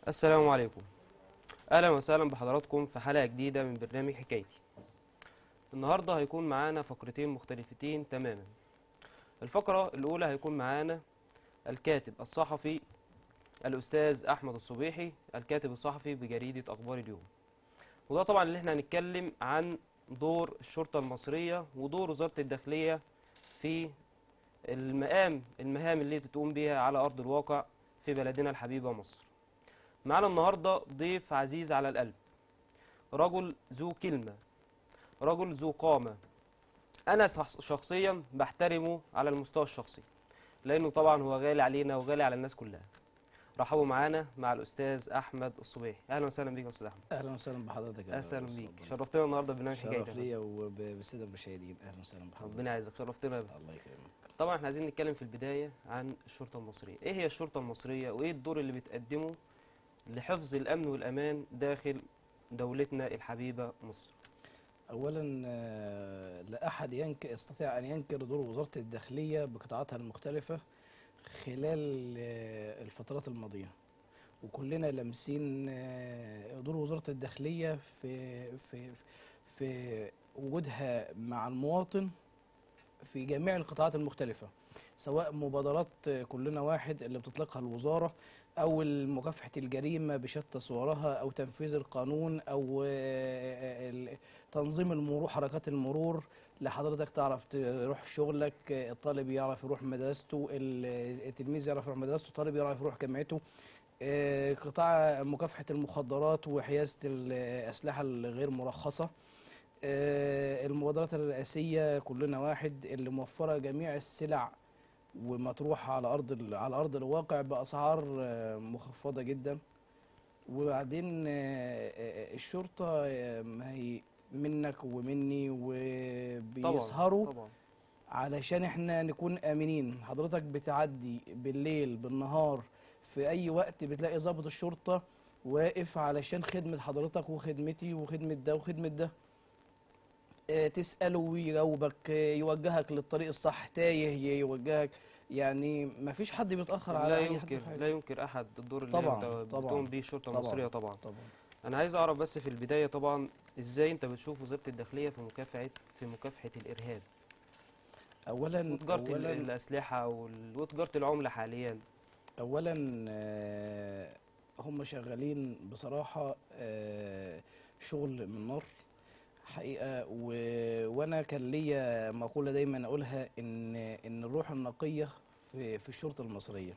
السلام عليكم اهلا وسهلا بحضراتكم في حلقه جديده من برنامج حكايتي النهارده هيكون معانا فقرتين مختلفتين تماما الفقره الاولى هيكون معانا الكاتب الصحفي الاستاذ احمد الصبيحي الكاتب الصحفي بجريده اخبار اليوم وده طبعا اللي احنا هنتكلم عن دور الشرطه المصريه ودور وزاره الداخليه في المقام المهام اللي بتقوم بيها على ارض الواقع في بلدنا الحبيبه مصر معانا النهارده ضيف عزيز على القلب رجل ذو كلمة رجل ذو قامة أنا شخص- شخصيا بحترمه على المستوى الشخصي لأنه طبعا هو غالي علينا وغالي على الناس كلها رحبوا معانا مع الأستاذ أحمد الصبيحي أهلا وسهلا بيك يا أستاذ أحمد اهلا وسهلا بحضرتك يا أهلا أستاذ بيك عبد الله. شرفتنا النهارده ببرنامج شرف حكايتك ليا وبالساده المشاهدين اهلا وسهلا بحضرتك ربنا يعزك شرفتنا يا باشا. الله يكرمك طبعا احنا عايزين نتكلم في البداية عن الشرطة المصرية ايه هي الشرطة المصرية وايه الدور اللي بتقدمه لحفظ الأمن والأمان داخل دولتنا الحبيبة مصر اولا آه، لا احد ينكر يستطيع ان ينكر دور وزاره الداخليه بقطاعاتها المختلفه خلال آه، الفترات الماضيه وكلنا لامسين آه، دور وزاره الداخليه في في في وجودها مع المواطن في جميع القطاعات المختلفة سواء مبادرات آه، كلنا واحد اللي بتطلقها الوزارة أو مكافحة الجريمة بشتى صورها أو تنفيذ القانون أو آه، ال- تنظيم المرور حركات المرور لحضرتك تعرف تروح شغلك آه، الطالب يعرف يروح مدرسته ال- التلميذ يعرف يروح مدرسته الطالب يعرف يروح جامعته آه، قطاع مكافحة المخدرات وحيازة الأسلحة الغير مرخصة آه، المبادرات الرئاسية كلنا واحد اللي موفرة جميع السلع ومطروحة على أرض ال- على أرض الواقع بأسعار آه، مخفضة جدا وبعدين آه، آه، الشرطة آه، ما هي منك ومني وبيسهروا طبعا علشان احنا نكون امنين حضرتك بتعدي بالليل بالنهار في اي وقت بتلاقي ضابط الشرطة واقف علشان خدمة حضرتك وخدمتي وخدمة ده وخدمة ده اه تسأله ويجاوبك اه يوجهك للطريق الصح تايه يوجهك يعني ما فيش حد بيتأخر على لا اي حد ينكر في حاجة. لا ينكر احد الدور اللي طبعاً، هي بت- طبعاً، بتقوم بيه الشرطه طبعاً. المصريه طبعا طبعا انا عايز اعرف بس في البدايه طبعا ازاي انت بتشوف وزاره الداخليه في مكافحه في مكافحه الارهاب اولا وتجاره ال- اولا الاسلحه وال- وتجاره العمله حاليا اولا آه، هم شغالين بصراحه آه، شغل من نار حقيقه و... وانا كان ليا مقوله دايما اقولها ان ان الروح النقيه في في الشرطه المصريه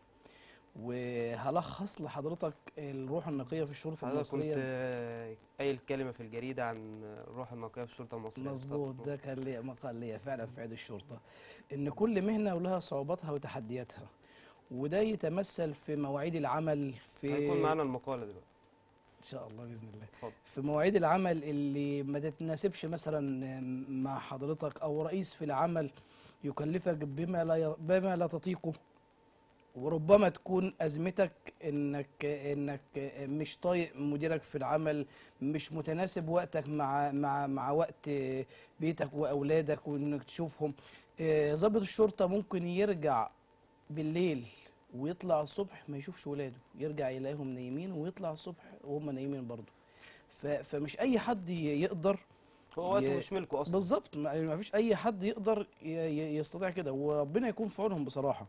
وهلخص لحضرتك الروح النقيه في الشرطه حضرتك كنت المصريه آه، قايل كلمه في الجريده عن الروح النقيه في الشرطه المصريه مظبوط صح؟ ده كان ليا مقال ليا فعلا في عيد الشرطه ان كل مهنه ولها صعوباتها وتحدياتها وده يتمثل في مواعيد العمل في هيكون معانا المقاله دلوقتي ان شاء الله باذن الله اتفضل في مواعيد العمل اللي ما تتناسبش مثلا مع حضرتك او رئيس في العمل يكلفك بما لا ي- بما لا تطيقه وربما تكون ازمتك انك انك مش طايق مديرك في العمل مش متناسب وقتك مع مع مع وقت بيتك واولادك وانك تشوفهم آه، ضابط الشرطه ممكن يرجع بالليل ويطلع الصبح ما يشوفش ولاده يرجع يلاقيهم نايمين ويطلع الصبح وهم نايمين برضه ف- فمش اي حد ي- يقدر هو وقته ي- مش ملكه اصلا بالظبط ما ما فيش اي حد يقدر ي- ي- يستطيع كده وربنا يكون في عونهم بصراحه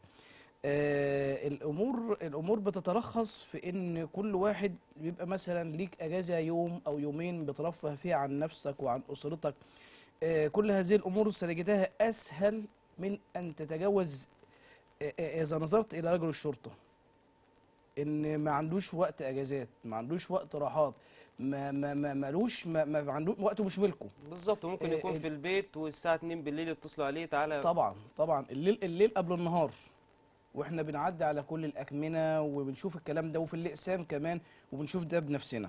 آه الامور الامور بتتلخص في ان كل واحد بيبقى مثلا ليك اجازه يوم او يومين بترفه فيها عن نفسك وعن اسرتك آه كل هذه الامور استنتجتها اسهل من ان تتجاوز آه، آه، اذا نظرت الى رجل الشرطه ان ما عندوش وقت اجازات ما عندوش وقت راحات ما ما ما مالوش ما, ما عنده وقته مش ملكه بالظبط ممكن آه، يكون ال- في البيت والساعه 2 بالليل يتصلوا عليه تعالى طبعا طبعا الليل الليل قبل النهار واحنا بنعدي على كل الاكمنه وبنشوف الكلام ده وفي الاقسام كمان وبنشوف ده بنفسنا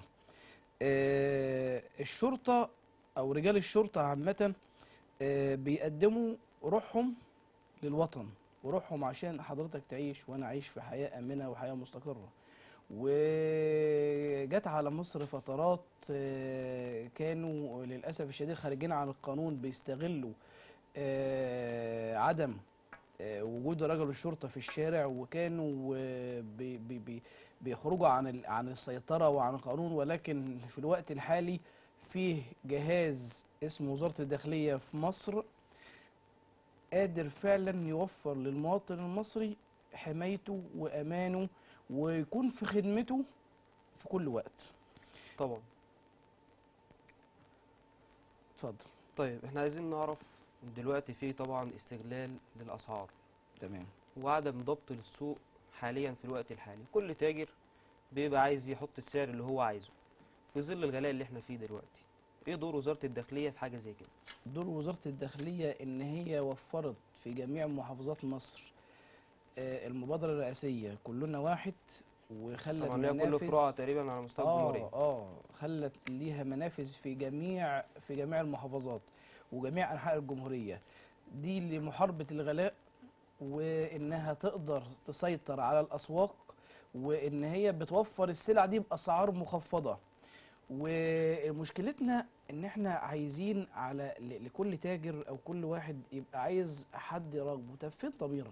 آه الشرطه او رجال الشرطه عامه آه بيقدموا روحهم للوطن وروحهم عشان حضرتك تعيش وانا اعيش في حياه امنه وحياه مستقره وجت على مصر فترات آه، كانوا للاسف الشديد خارجين عن القانون بيستغلوا آه، عدم آه، وجود رجل الشرطه في الشارع وكانوا آه، بي بي بي بيخرجوا عن ال- عن السيطره وعن القانون ولكن في الوقت الحالي فيه جهاز اسمه وزاره الداخليه في مصر قادر فعلا يوفر للمواطن المصري حمايته وامانه ويكون في خدمته في كل وقت طبعا اتفضل طيب احنا عايزين نعرف دلوقتي في طبعا استغلال للاسعار تمام وعدم ضبط للسوق حاليا في الوقت الحالي كل تاجر بيبقى عايز يحط السعر اللي هو عايزه في ظل الغلاء اللي احنا فيه دلوقتي ايه دور وزارة الداخلية في حاجة زي كده دور وزارة الداخلية إن هي وفرت في جميع محافظات مصر آه، المبادرة الرئاسية كلنا واحد وخلت طبعا هي كل منافذ فروعها تقريبا على مستوى اه الجمهورية اه خلت ليها منافذ في جميع في جميع المحافظات وجميع أنحاء الجمهورية دي لمحاربة الغلاء وإنها تقدر تسيطر على الأسواق وإن هي بتوفر السلع دي بأسعار مخفضة ومشكلتنا ان احنا عايزين على ل- لكل تاجر او كل واحد يبقى عايز حد يراقبه طب فين ضميرك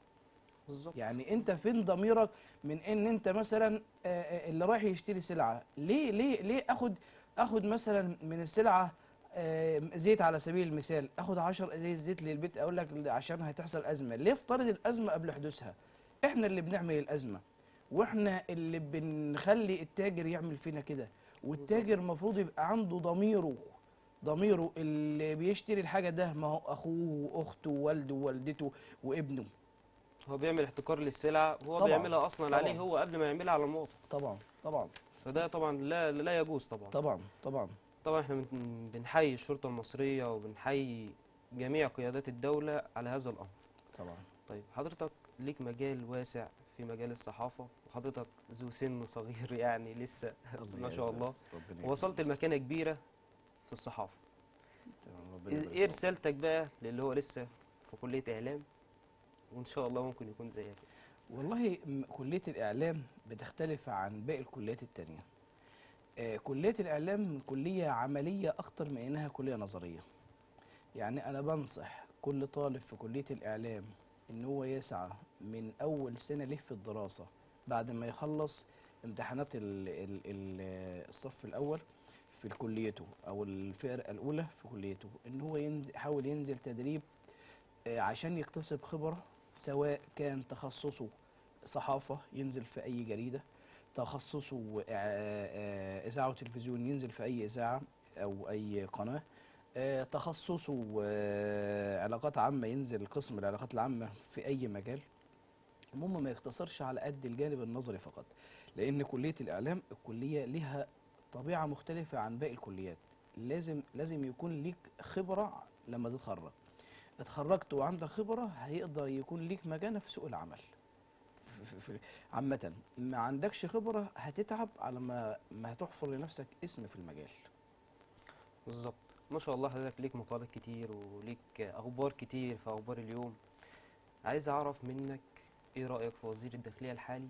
بالظبط يعني انت فين ضميرك من ان انت مثلا آه، آه، اللي رايح يشتري سلعه ليه ليه ليه اخد اخد مثلا من السلعه آه، زيت على سبيل المثال اخد 10 ازايز زيت للبيت اقول لك عشان هتحصل ازمه ليه افترض الازمه قبل حدوثها احنا اللي بنعمل الازمه واحنا اللي بنخلي التاجر يعمل فينا كده والتاجر المفروض يبقى عنده ضميره ضميره اللي بيشتري الحاجه ده ما هو اخوه واخته ووالده ووالدته وابنه هو بيعمل احتكار للسلع هو طبعاً، بيعملها اصلا طبعاً. عليه هو قبل ما يعملها على المواطن طبعا طبعا فده طبعا لا لا يجوز طبعا طبعا طبعا طبعا احنا بن- بنحيي الشرطة المصرية وبنحيي جميع قيادات الدولة على هذا الامر طبعا طيب حضرتك ليك مجال واسع في مجال الصحافة وحضرتك ذو سن صغير يعني لسه ما شاء الله وصلت لمكانة كبيرة في الصحافة إيه- ايه رسالتك بقى للي هو لسه في كلية اعلام وان شاء الله ممكن يكون زيك والله م- كلية الإعلام بتختلف عن باقي الكليات التانية آه، كلية الإعلام كلية عملية أكتر من إنها كلية نظرية يعني أنا بنصح كل طالب في كلية الإعلام إن هو يسعى من أول سنة ليه في الدراسة بعد ما يخلص امتحانات ال ال ال الصف الأول في كليته أو الفرقة الأولى في كليته إن هو ينزل يحاول ينزل تدريب آه، عشان يكتسب خبرة سواء كان تخصصه صحافة ينزل في أي جريدة تخصصه إع- آه، إذاعة وتلفزيون ينزل في أي إذاعة أو أي قناة آه، تخصصه آه، علاقات عامة ينزل قسم العلاقات العامة في أي مجال المهم ما يقتصرش على قد الجانب النظري فقط لأن كلية الإعلام الكلية لها طبيعة مختلفة عن باقي الكليات لازم لازم يكون ليك خبرة لما تتخرج اتخرجت وعندك خبرة هيقدر يكون ليك مكانة في سوق العمل في- في- في- عامة ما عندكش خبرة هتتعب على ما ما هتحفر لنفسك اسم في المجال بالظبط ما شاء الله حضرتك ليك مقالات كتير وليك اخبار كتير في اخبار اليوم عايز اعرف منك ايه رايك في وزير الداخليه الحالي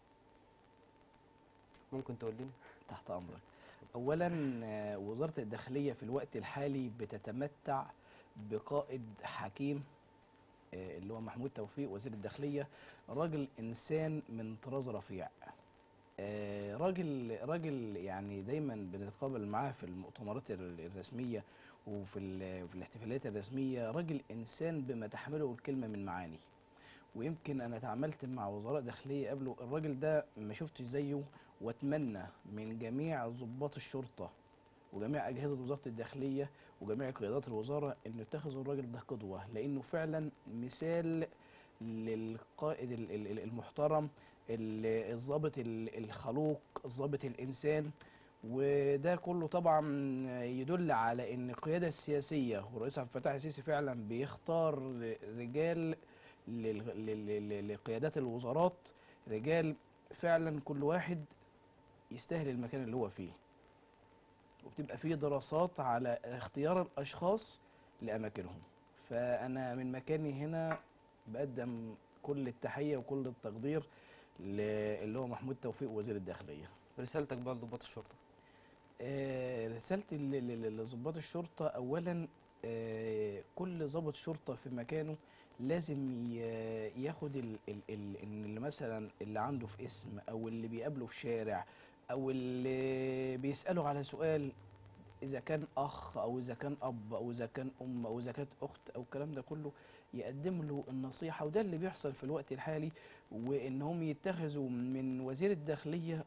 ممكن تقول لنا تحت أمرك أولا آه، وزارة الداخلية في الوقت الحالي بتتمتع بقائد حكيم آه، اللي هو محمود توفيق وزير الداخلية راجل إنسان من طراز رفيع آه، راجل راجل يعني دايما بنتقابل معاه في المؤتمرات ال- الرسمية وفي ال- في الاحتفالات الرسمية راجل إنسان بما تحمله الكلمة من معاني ويمكن أنا تعاملت مع وزراء داخلية قبله الراجل ده ما شفتش زيه واتمنى من جميع ضباط الشرطه وجميع اجهزه وزاره الداخليه وجميع قيادات الوزاره ان يتخذوا الراجل ده قدوه لانه فعلا مثال للقائد ال- ال- ال- المحترم ال- الضابط ال- الخلوق الضابط الانسان وده كله طبعا يدل على ان القياده السياسيه والرئيس عبد الفتاح السيسي فعلا بيختار رجال لل- لل- لل- لقيادات الوزارات رجال فعلا كل واحد يستاهل المكان اللي هو فيه وبتبقى فيه دراسات على اختيار الاشخاص لاماكنهم فانا من مكاني هنا بقدم كل التحيه وكل التقدير ل- اللي هو محمود توفيق وزير الداخليه رسالتك بقى لضباط الشرطه آه، رسالتي ل- ل- ل- لضباط الشرطه اولا آه، كل كل ضابط شرطه في مكانه لازم ي- ياخد ال ال ال إن اللي مثلا اللي عنده في اسم او اللي بيقابله في شارع او اللي بيساله على سؤال اذا كان اخ او اذا كان اب او اذا كان ام او اذا كانت اخت او الكلام ده كله يقدم له النصيحه وده اللي بيحصل في الوقت الحالي وانهم يتخذوا من وزير الداخليه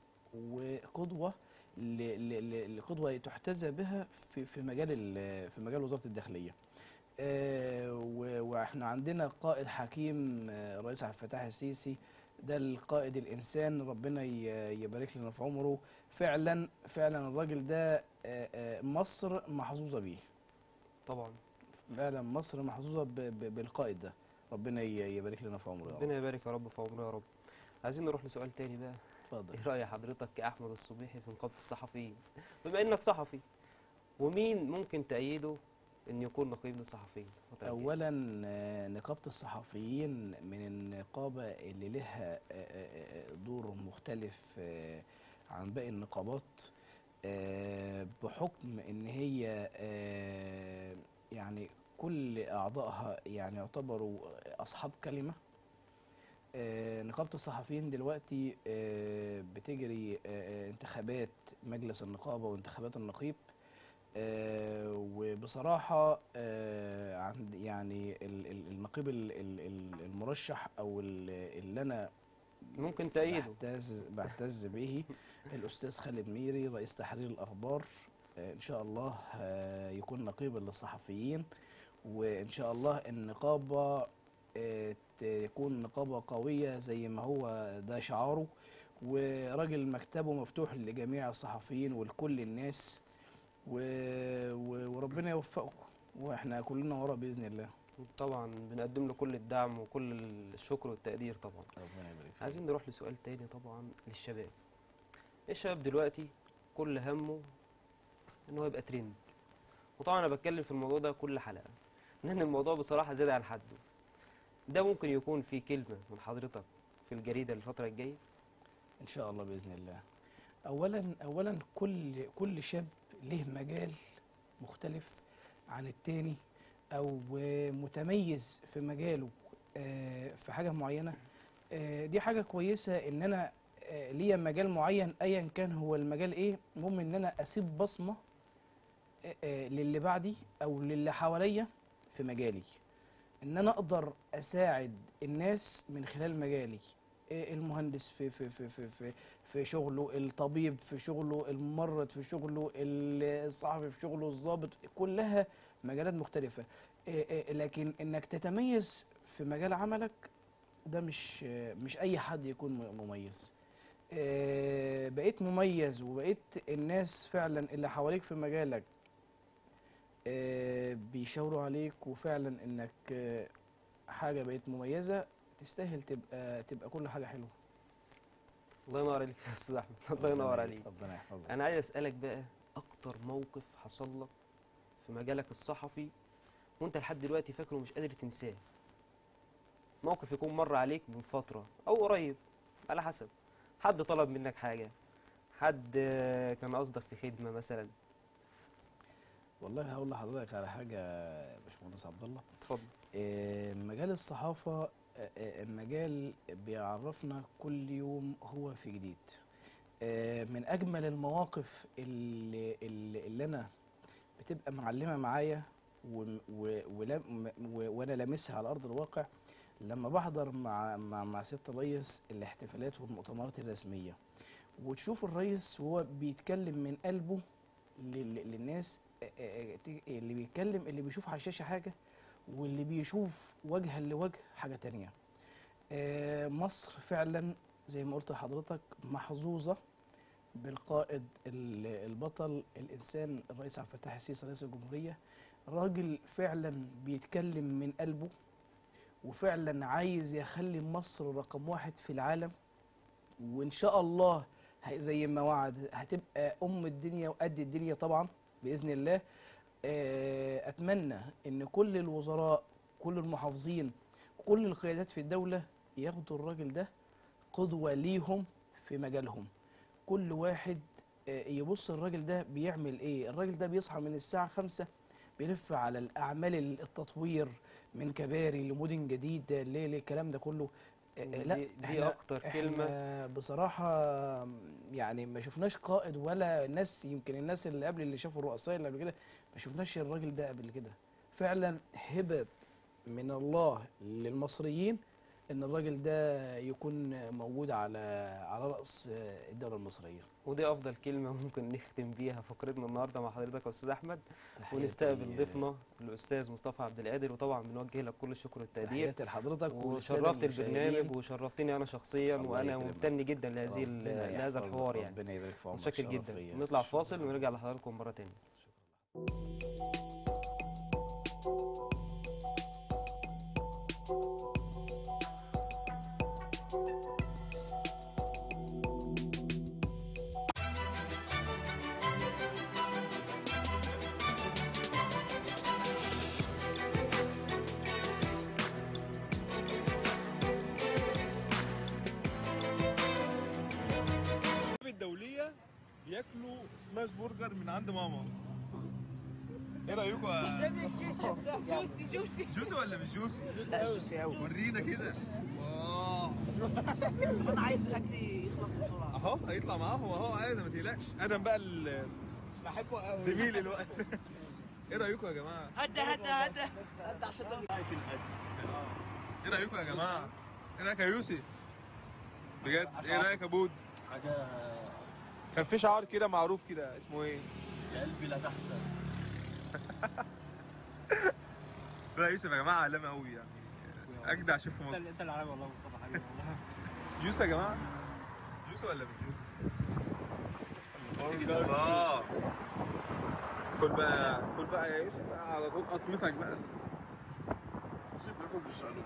وقدوه ل- ل- ل- لقدوه تحتذى بها في في مجال ال- في مجال وزاره الداخليه. آه، و- واحنا عندنا قائد حكيم آه، الرئيس عبد الفتاح السيسي ده القائد الانسان ربنا ي- يبارك لنا في عمره فعلا فعلا الراجل ده آه، آه، مصر محظوظه بيه طبعا فعلا مصر محظوظه ب- ب- بالقائد ده ربنا ي- يبارك لنا في عمره يا رب ربنا يبارك يا رب في عمره يا رب عايزين نروح لسؤال تاني بقى اتفضل ايه رأي حضرتك كأحمد الصبيحي في نقابة الصحفيين بما انك صحفي ومين ممكن تأيده ان يكون نقيب للصحفيين الفترة الجاية؟ اولا آه، نقابه الصحفيين من النقابه اللي لها آه، آه، آه، دور مختلف آه، عن باقي النقابات آه، بحكم ان هي آه، يعني كل اعضائها يعني يعتبروا اصحاب كلمه آه، نقابه الصحفيين دلوقتي آه، بتجري آه، آه، انتخابات مجلس النقابه وانتخابات النقيب آه، وبصراحة آه، عند يعني ال- ال- النقيب ال- ال- ال- المرشح أو ال- اللي أنا ممكن تأيده بعتز بعتز به الأستاذ خالد ميري رئيس تحرير الأخبار آه، إن شاء الله آه، يكون نقيبا للصحفيين وإن شاء الله النقابة آه، تكون نقابة قوية زي ما هو ده شعاره وراجل مكتبه مفتوح لجميع الصحفيين ولكل الناس و... و... وربنا يوفقه واحنا كلنا ورا باذن الله طبعا بنقدم له كل الدعم وكل الشكر والتقدير طبعا ربنا يبارك فيك عايزين نروح لسؤال تاني طبعا للشباب الشباب دلوقتي كل همه ان هو يبقى ترند وطبعا انا بتكلم في الموضوع ده كل حلقه لان الموضوع بصراحه زاد عن حده ده ممكن يكون في كلمه من حضرتك في الجريده الفتره الجايه ان شاء الله باذن الله اولا اولا كل كل شاب له مجال مختلف عن التاني او متميز في مجاله آه، في حاجه معينه آه، دي حاجه كويسه ان انا آه، ليا مجال معين ايا كان هو المجال ايه المهم ان انا اسيب بصمه آه، آه، للي بعدي او للي حواليا في مجالي ان انا اقدر اساعد الناس من خلال مجالي آه، المهندس في في في في في في شغله الطبيب في شغله الممرض في شغله الصحفي في شغله الضابط كلها مجالات مختلفة آه، آه، لكن انك تتميز في مجال عملك ده مش آه، مش اي حد يكون م- مميز آه، بقيت مميز وبقيت الناس فعلا اللي حواليك في مجالك آه، بيشاوروا عليك وفعلا انك آه، حاجة بقيت مميزة تستاهل تبقى تبقى كل حاجة حلوة الله ينور عليك يا استاذ احمد الله ينور عليك ربنا يحفظك انا عايز اسالك بقى اكتر موقف حصل لك في مجالك الصحفي وانت لحد دلوقتي فاكره ومش قادر تنساه موقف يكون مر عليك من فتره او قريب على حسب حد طلب منك حاجه حد آه، كان قصدك في خدمه مثلا والله هقول لحضرتك على حاجة يا باشمهندس عبد الله اتفضل آه، مجال الصحافة آه، آه، مجال بيعرفنا كل يوم هو في جديد آه، من أجمل المواقف اللي, اللي, اللي أنا بتبقى معلمة معايا و- و- ولم- و- وأنا لامسها على أرض الواقع لما بحضر مع مع مع سيادة الرئيس الاحتفالات والمؤتمرات الرسمية وتشوف الرئيس وهو بيتكلم من قلبه لل- للناس آه، آه، آه، اللي بيتكلم اللي بيشوف على الشاشة حاجة واللي بيشوف وجها لوجه حاجة تانية آه، مصر فعلا زي ما قلت لحضرتك محظوظة بالقائد ال- البطل الإنسان الرئيس عبد الفتاح السيسي رئيس الجمهورية راجل فعلا بيتكلم من قلبه وفعلا عايز يخلي مصر رقم واحد في العالم وإن شاء الله ه- زي ما وعد هتبقى أم الدنيا وقد الدنيا طبعا بإذن الله آه، اتمنى ان كل الوزراء كل المحافظين كل القيادات في الدوله ياخدوا الراجل ده قدوه ليهم في مجالهم كل واحد آه، يبص الراجل ده بيعمل ايه الراجل ده بيصحى من الساعه خمسة بيلف على الاعمال التطوير من كباري لمدن جديده ليه ليه الكلام ده كله آه، دي, لا دي احنا اكتر كلمه احنا بصراحه يعني ما شفناش قائد ولا الناس يمكن الناس اللي قبل اللي شافوا الرؤساء اللي قبل كده ما شفناش الراجل ده قبل كده فعلا هبه من الله للمصريين ان الراجل ده يكون موجود على على راس الدوله المصريه ودي افضل كلمه ممكن نختم بيها فقرتنا النهارده مع حضرتك يا استاذ احمد تحياتي- ونستقبل ضيفنا الاستاذ مصطفى عبد القادر وطبعا بنوجه لك كل الشكر والتقدير تحياتي لحضرتك والسادة وشرفت المشاهدين. البرنامج وشرفتني انا شخصيا الله وانا يكرمك. ممتن جدا لهذه ال- ربنا لهذا يحفظك، الحوار يعني ربنا يبارك في عمرك متشكر شرف جدا ليا. نطلع فاصل شكراً. ونرجع لحضراتكم مره تانية الدولية بياكلوا سماش برجر من عند ماما ايه رايكم يا جوسي جوسي جوسي ولا مش جوسي؟ لا جوسي قوي ورينا كده واو انا عايز اكلي يخلص بسرعه اهو هيطلع معاهم اهو عادي ما تقلقش ادم بقى ال- بحبه قوي زميلي الوقت ايه رايكم يا جماعه؟ هدا هدا هدا هدا عشان ده ايه رايكم يا جماعه؟ ايه رايك يا يوسف؟ بجد ايه رايك يا بود؟ حاجة كان في شعار كده معروف كده اسمه ايه؟ يا قلبي لا تحزن لا يوسف يا جماعه علامه قوي يعني اجدع شيف في مصر انت اللي عالمي والله مصطفى حبيبي والله جوس يا جماعه جوس ولا مش جوس؟ الله كل بقى كل بقى يا يوسف بقى على طول قطمتك بقى سيب لكم بالشعلوم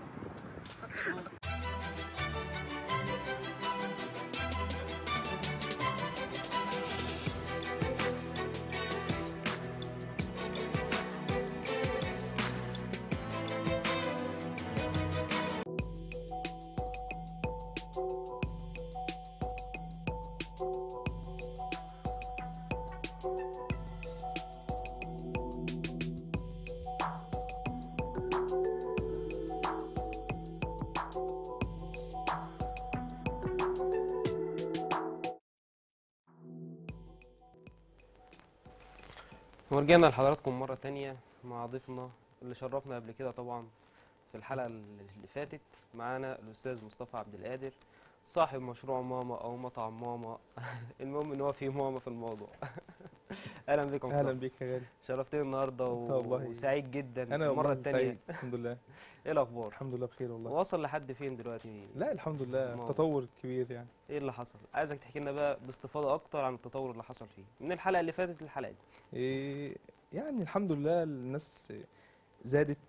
ورجعنا لحضراتكم مرة تانية مع ضيفنا اللي شرفنا قبل كده طبعا في الحلقة اللي فاتت معانا الأستاذ مصطفى عبد القادر صاحب مشروع ماما أو مطعم ماما المهم إن هو في ماما في الموضوع أهلا بكم اهلا مصطفى بيك يا غالي شرفتني النهاردة أنت والله- و... وسعيد جدا انا المرة والله التانية سعيد الحمد لله إيه الأخبار؟ الحمد لله بخير والله وصل لحد فين دلوقتي؟ لا الحمد لله ما- تطور كبير يعني إيه اللي حصل؟ عايزك تحكي لنا بقى باستفاضة أكتر عن التطور اللي حصل فيه من الحلقة اللي فاتت للحلقة دي إيه يعني الحمد لله الناس زادت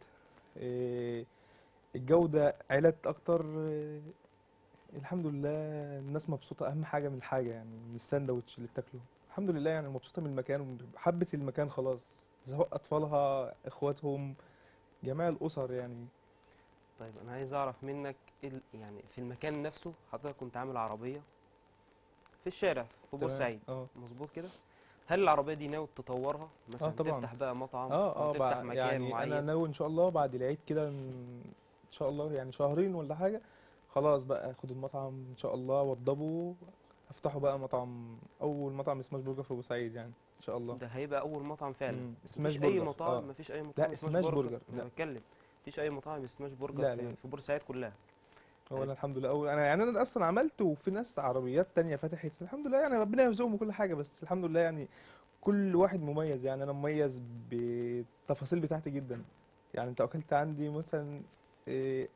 إيه الجودة علت اكتر إيه الحمد لله الناس مبسوطة اهم حاجة من الحاجة يعني من الساندوتش اللي بتاكله الحمد لله يعني مبسوطة من المكان وحبت المكان خلاص سواء اطفالها اخواتهم جميع الاسر يعني طيب انا عايز اعرف منك إيه ال- يعني في المكان نفسه حضرتك كنت عامل عربيه في الشارع في تمام؟ بورسعيد اه مظبوط كده هل العربيه دي ناوي تطورها مثلا طبعاً. تفتح بقى مطعم اه او اه تفتح بع- مكان يعني معين انا ناوي ان شاء الله بعد العيد كده ان إن شاء الله يعني شهرين ولا حاجه خلاص بقى اخد المطعم ان شاء الله وضبه افتحه بقى مطعم اول مطعم سماش برجر في بورسعيد يعني ان شاء الله ده هيبقى اول مطعم فعلا مم. سماش مفيش اي برجر مطاعم آه. مفيش اي مطاعم سماش برجر، انا لا. بتكلم مفيش اي مطاعم سماش برجر لا، في, لا. في بورسعيد كلها هو انا الحمد لله اول انا يعني انا اصلا عملت وفي ناس عربيات تانية فتحت الحمد لله يعني ربنا يرزقهم وكل حاجه بس الحمد لله يعني كل واحد مميز يعني انا مميز بالتفاصيل بتاعتي جدا يعني انت اكلت عندي مثلا إيه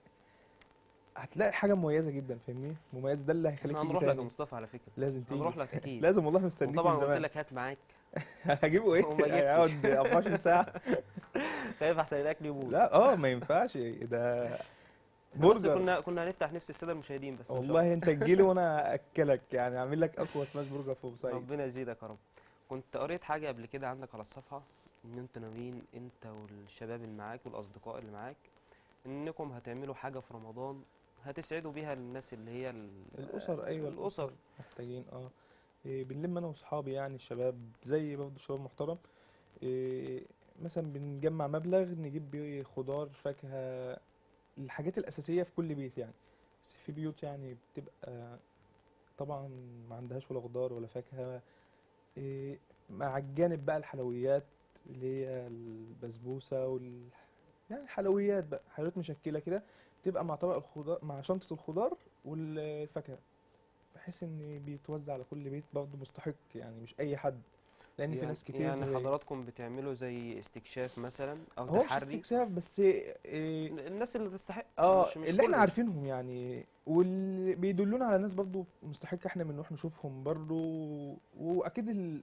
هتلاقي حاجه مميزه جدا فاهمني مميز ده اللي هيخليك احنا تيجي هنروح لك يا تاني مصطفى على فكره لازم تيجي هنروح لك اكيد لازم والله مستنيك وطبعا من قلت زمان لك هات معاك هجيبه ايه وما جبتش. هيقعد 24 ساعه خايف احسن الاكل يبوظ لا اه ما ينفعش ده إحنا بص برجر كنا كنا هنفتح نفس الساده المشاهدين بس إن شاء الله. والله انت تجيلي وانا اكلك يعني اعمل لك اقوى سماش برجر في بورسعيد ربنا يزيدك يا رب كنت قريت حاجة قبل كده عندك على الصفحة ان انتوا ناويين انت والشباب اللي معاك والاصدقاء اللي معاك انكم هتعملوا حاجة في رمضان هتسعدوا بيها الناس اللي هي ال- الاسر ايوه الاسر محتاجين اه إيه بنلم انا واصحابي يعني الشباب زي برضه شباب محترم إيه مثلا بنجمع مبلغ نجيب بيه خضار فاكهة الحاجات الأساسية في كل بيت يعني بس في بيوت يعني بتبقى طبعا ما عندهاش ولا خضار ولا فاكهة إيه، مع الجانب بقى الحلويات اللي هي البسبوسة وال يعني حلويات بقى حلويات مشكلة كده تبقى مع طبق الخضار مع شنطة الخضار والفاكهة بحيث ان بيتوزع على كل بيت برضه مستحق يعني مش اي حد لان في يعني- ناس كتير يعني حضراتكم بتعملوا زي استكشاف مثلا او هو مش تحري استكشاف بس إيه الناس اللي تستحق اه مش- مش اللي احنا كله. عارفينهم يعني واللي بيدلونا على ناس برضو مستحق احنا بنروح نشوفهم برضو واكيد ال-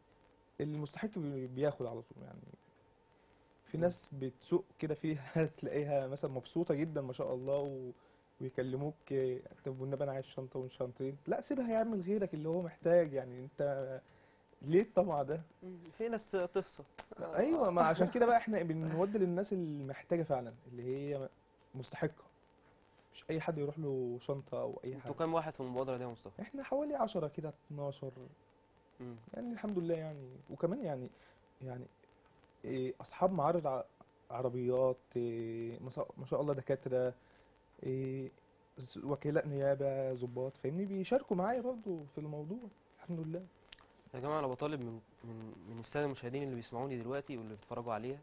المستحق بي- بياخد على طول يعني في مم. ناس بتسوق كده فيها تلاقيها مثلا مبسوطة جدا ما شاء الله و... ويكلموك إيه، طب والنبي انا عايز شنطة والشنطين لا سيبها يعمل غيرك اللي هو محتاج يعني انت ليه الطمع ده مم، في ناس تفصل ايوه ما عشان كده بقى احنا بنودي للناس المحتاجه فعلا اللي هي مستحقه مش اي حد يروح له شنطه او اي انتوا حاجه كام واحد في المبادره دي يا مصطفى احنا حوالي 10 كده 12 مم. يعني الحمد لله يعني وكمان يعني يعني إيه اصحاب معارض ع- عربيات إيه ما شاء- ما شاء الله دكاتره إيه ز- وكلاء نيابه ضباط فاهمني بيشاركوا معايا برضو في الموضوع الحمد لله يا جماعه انا بطالب من من من الساده المشاهدين اللي بيسمعوني دلوقتي واللي بيتفرجوا عليها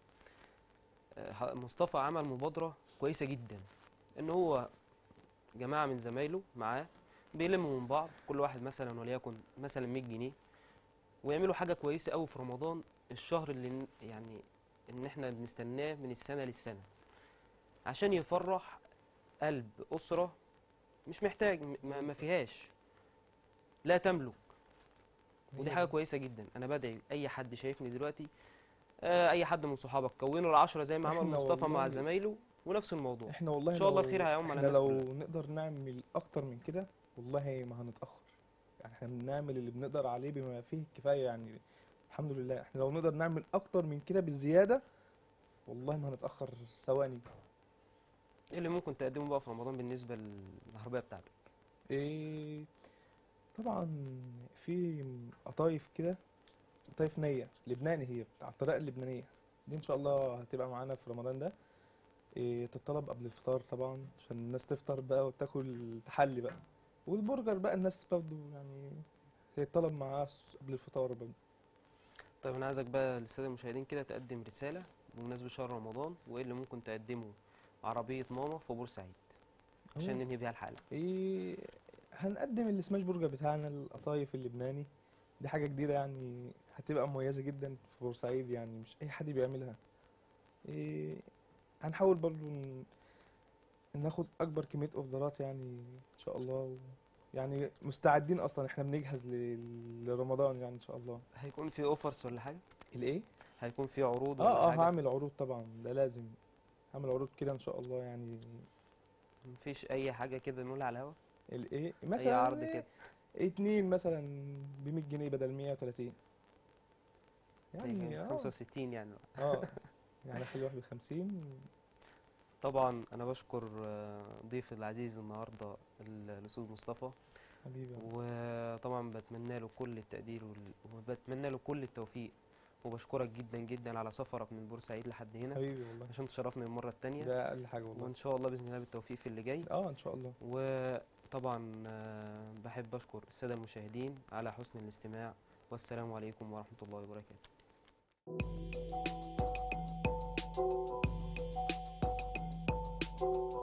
آه، ح- مصطفى عمل مبادره كويسه جدا ان هو جماعه من زمايله معاه بيلموا من بعض كل واحد مثلا وليكن مثلا 100 جنيه ويعملوا حاجه كويسه قوي في رمضان الشهر اللي ن- يعني ان احنا بنستناه من السنه للسنه عشان يفرح قلب اسره مش محتاج م- ما ما فيهاش لا تملك ودي حاجه كويسه جدا انا بدعي اي حد شايفني دلوقتي آه، اي حد من صحابك كونوا العشرة زي ما عمل إحنا مصطفى مع والله- زمايله ونفس الموضوع احنا والله إن شاء الله لو- الخير هيعم على احنا الناس لو كلها. نقدر نعمل اكتر من كده والله ما هنتاخر يعني احنا بنعمل اللي بنقدر عليه بما فيه الكفايه يعني الحمد لله احنا لو نقدر نعمل اكتر من كده بالزياده والله ما هنتاخر ثواني ايه اللي ممكن تقدمه بقى في رمضان بالنسبه للعربيه بتاعتك إيه طبعا في قطايف كده قطايف نية لبناني هي على الطريقة اللبنانية دي إن شاء الله هتبقى معانا في رمضان ده إيه تتطلب قبل الفطار طبعا عشان الناس تفطر بقى وتاكل تحلي بقى والبرجر بقى الناس برضه يعني هيطلب معاه س- قبل الفطار برضه طيب انا عايزك بقى للساده المشاهدين كده تقدم رساله بمناسبه شهر رمضان وايه اللي ممكن تقدمه عربيه ماما في بورسعيد عشان أهو. ننهي بيها الحلقه إيه هنقدم السماش برجر بتاعنا القطايف اللبناني دي حاجة جديدة يعني هتبقى مميزة جدا في بورسعيد يعني مش أي حد بيعملها إيه هنحاول برضو ن- ناخد أكبر كمية أوردرات يعني إن شاء الله و يعني مستعدين أصلا إحنا بنجهز ل- لرمضان يعني إن شاء الله هيكون في اوفرز ولا حاجه الإيه؟ هيكون في عروض ولا آه آه حاجه هعمل عروض طبعا ده لازم هعمل عروض كده إن شاء الله يعني مفيش اي حاجه كده نقولها على الهوا الإيه؟ اي مثلا عرض إيه؟ كده اتنين مثلا ب 100 جنيه بدل 130 يعني يعني اه 65 يعني اه يعني اخلي واحد ب 50 طبعا انا بشكر آه، ضيف العزيز النهارده ال- الاستاذ مصطفى حبيبي وطبعا بتمنى له كل التقدير وال- وبتمنى له كل التوفيق وبشكرك جدا جدا على سفرك من بورسعيد لحد هنا حبيبي والله عشان تشرفني المره التانية ده اقل حاجه والله وان شاء الله باذن الله بالتوفيق في اللي جاي اه ان شاء الله وطبعا آه، بحب اشكر الساده المشاهدين على حسن الاستماع والسلام عليكم ورحمه الله وبركاته